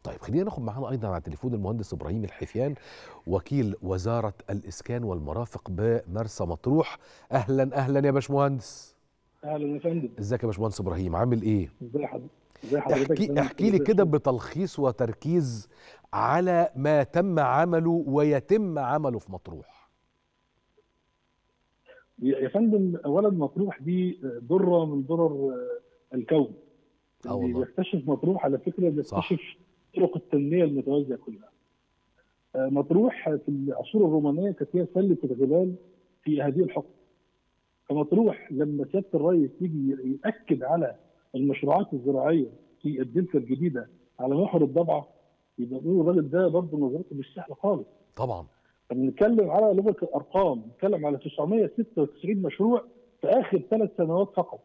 طيب خلينا ناخد معانا ايضا على التليفون المهندس ابراهيم الحفيان وكيل وزاره الاسكان والمرافق بمرسى مطروح اهلا اهلا يا باشمهندس اهلا يا فندم ازيك يا باشمهندس ابراهيم عامل ايه ازي حضرتك ازي حضرتك احكي احكي لي كده بتلخيص وتركيز على ما تم عمله ويتم عمله في مطروح يا فندم اولا مطروح دي ذره من ذرر الكون اه اللي والله بيكتشف مطروح على فكره بيكتشف طرق التنميه المتوازيه كلها آه، مطروح في العصور الرومانيه كانت هي سله الجبال في هذه الحقبه فمطروح لما سياده الرئيس يجي ياكد على المشروعات الزراعيه في الدلتا الجديده على محور الضبعه يبقى نقول الراجل ده برضه نظرته مش سهله خالص طبعا بنتكلم على لغه الارقام بنتكلم على 996 مشروع في اخر ثلاث سنوات فقط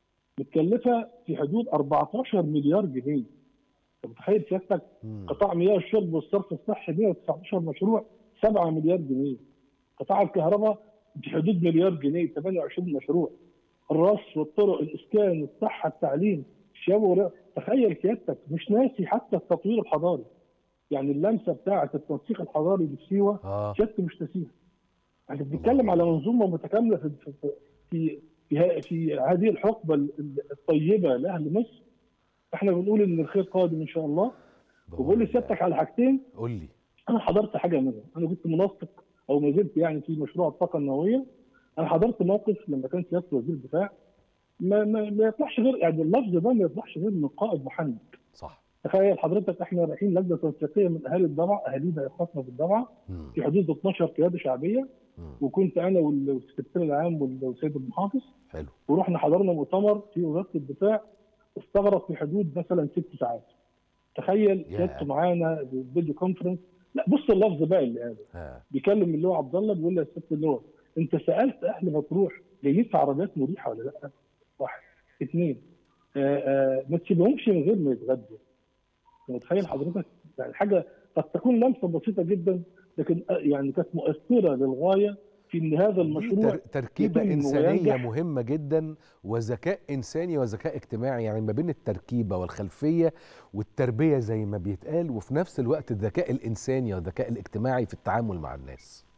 متكلفه في حدود 14 مليار جنيه انت متخيل سيادتك مم. قطاع مياه الشرب والصرف الصحي 119 مشروع 7 مليار جنيه قطاع الكهرباء في حدود مليار جنيه 28 مشروع الرص والطرق الاسكان الصحه التعليم الشباب تخيل سيادتك مش ناسي حتى التطوير الحضاري يعني اللمسه بتاعه التنسيق الحضاري اللي في سيوه اه سيادتك مش ناسيها احنا بنتكلم على منظومه متكامله في في في في, ه- في هذه الحقبه ال- الطيبه لاهل مصر احنا بنقول ان الخير قادم ان شاء الله وبقول لسيادتك على حاجتين قول لي انا حضرت حاجه منهم انا كنت منسق او ما زلت يعني في مشروع الطاقه النوويه انا حضرت موقف لما كان سياده وزير الدفاع ما ما, ما يطلعش غير يعني اللفظ ده ما يطلعش غير من قائد محنك صح تخيل حضرتك احنا رايحين لجنه تنسيقيه من اهالي الضبع اهالينا اخواتنا في الضبع مم. في حدود 12 قياده شعبيه مم. وكنت انا وال- والسكرتير العام وال- والسيد المحافظ حلو ورحنا حضرنا مؤتمر في وزاره الدفاع استغرق في حدود مثلا ست ساعات تخيل ياه. سيادته معانا فيديو كونفرنس لا بص اللفظ بقى اللي قاله ها بيكلم اللواء عبد الله بيقول له يا سياده اللواء انت سالت اهل مطروح جايين في عربيات مريحه ولا لا؟ واحد اثنين آه آه ما تسيبهمش من غير ما يتغدوا أنت متخيل حضرتك يعني حاجه قد تكون لمسه بسيطه جدا لكن آه، يعني كانت مؤثره للغايه في ان هذا دي المشروع تر- تركيبة يتم إنسانية وينجح. مهمة جدا وذكاء إنساني وذكاء اجتماعي يعني ما بين التركيبة والخلفية والتربية زي ما بيتقال وفي نفس الوقت الذكاء الإنساني والذكاء الاجتماعي في التعامل مع الناس